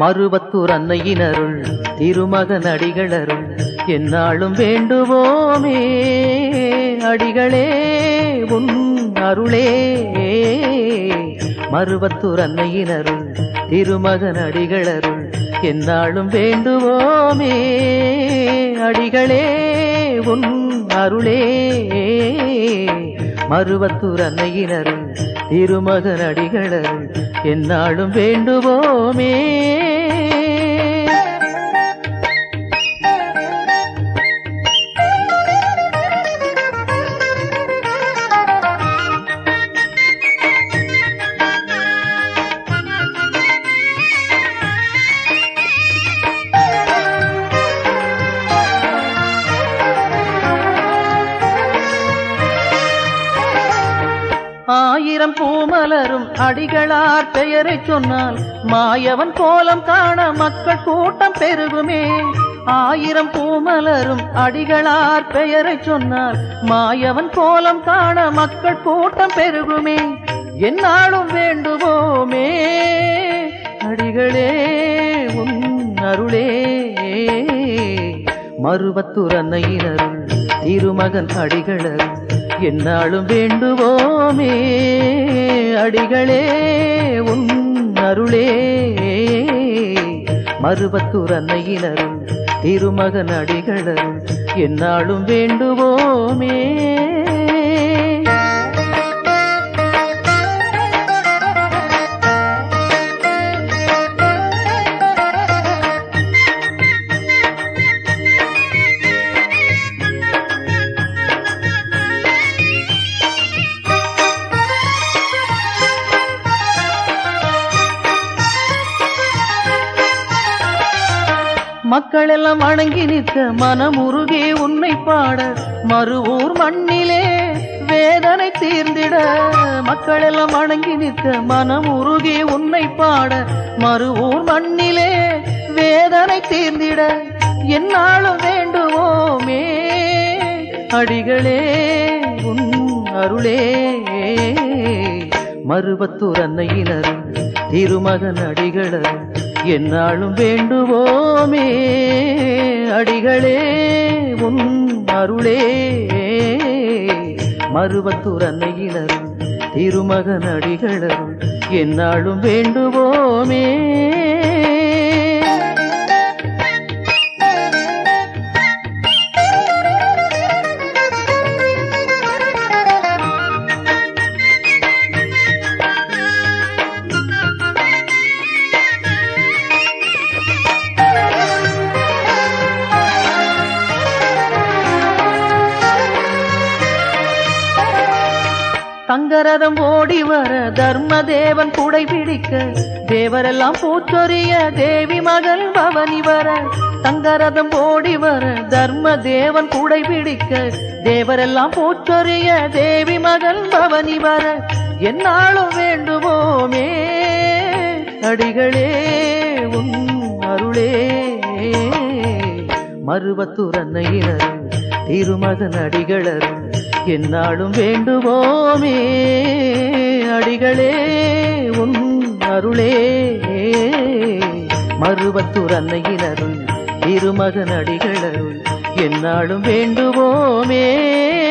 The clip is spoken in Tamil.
மறுபத்தூர் அன்னையினருள் திருமகன் அடிகளருள் என்னாலும் வேண்டுவோமே அடிகளே உன் அருளே மறுபத்தூர் அன்னையினருள் திருமகன் அடிகளருள் என்னாலும் வேண்டுவோமே அடிகளே உன் அருளே மறுவத்தூர் அன்னையினருள் திருமகன் அடிகளருள் என்னாலும் வேண்டுவோமே ஆயிரம் பூமலரும் அடிகளார் பெயரை சொன்னால் மாயவன் கோலம் காண மக்கள் கூட்டம் பெருகுமே ஆயிரம் பூமலரும் அடிகளார் பெயரை சொன்னால் மாயவன் கோலம் காண மக்கள் கூட்டம் பெருகுமே என்னாலும் வேண்டுவோமே அடிகளே உன் அருளே மறுபத்தூர் அன்னையினருள் திருமகன் அடிகளருள் என்னாலும் வேண்டுவோமே அடிகளே உன் அருளே மறுபத்தூர் அன்னையினருள் திருமகன் அடிகளருள் என்னாலும் வேண்டுவோமே மக்கள் எல்லாம் வணங்கி நிற்க மனமுருகே உன்னை பாட மறுவூர் மண்ணிலே வேதனை தீர்ந்திட மக்கள் எல்லாம் வணங்கி நிற்க மனமுருகே உன்னை பாட மறுவூர் மண்ணிலே வேதனை தீர்ந்திட என்னாலும் வேண்டுவோமே அடிகளே உன் அருளே மறுபத்தூர் அன்னையினரும் திருமகன் அடிகளரும் என்னாலும் வேண்டுவோமே அடிகளே உன் அருளே மறுபத்தூர் அன்னையினரும் திருமகன் அடிகளரும் என்னாலும் வேண்டுவோமே தங்கரதம் ஓடி வர தர்மதேவன் குடை பிடிக்க தேவரெல்லாம் பூச்சொரிய தேவி மகள் பவனி வர தங்கரதம் ஓடி வர தர்மதேவன் குடை பிடிக்க தேவரெல்லாம் பூச்சொரிய தேவி மகள் பவனி வர என்னாலும் வேண்டுவோமே அடிகளே உன் அருளே மறுபத்தூர் அன்னையினரும் திருமகன் அடிகளரும் என்னாலும் வேண்டுவோமே அடிகளே உன் அருளே மறுபத்தூர் அன்னையினருள் திருமகன் அடிகளருள் என்னாலும் வேண்டுவோமே